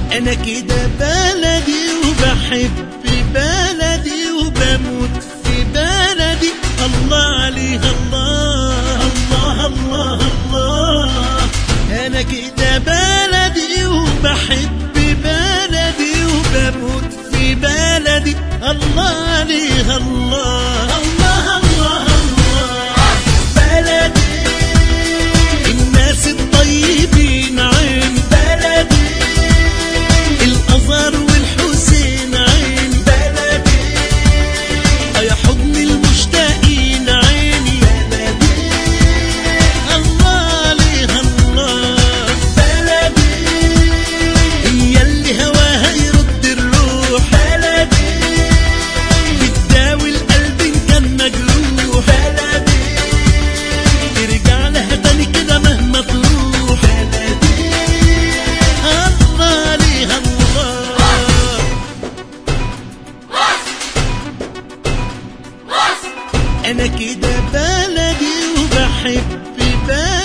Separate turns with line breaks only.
انا كده بلدي وبحب بلدي وبموت في بلدي الله عليها الله الله الله الله انا كده بلدي وبحب بلدي وبموت في بلدي الله عليها الله الله الله الله بلدي الناس الطيبين عين بلدي الازهر والحسين عين بلدي يا حضن المشتاقين عيني بلدي الله عليها الله بلدي هي اللي هواها يرد الروح بلدي بتداوي القلب إن كان مجروح بلدي ترجع لها تاني كده مهما تروح بلدي الله عليها الله انا كده بلدي وبحب بلدي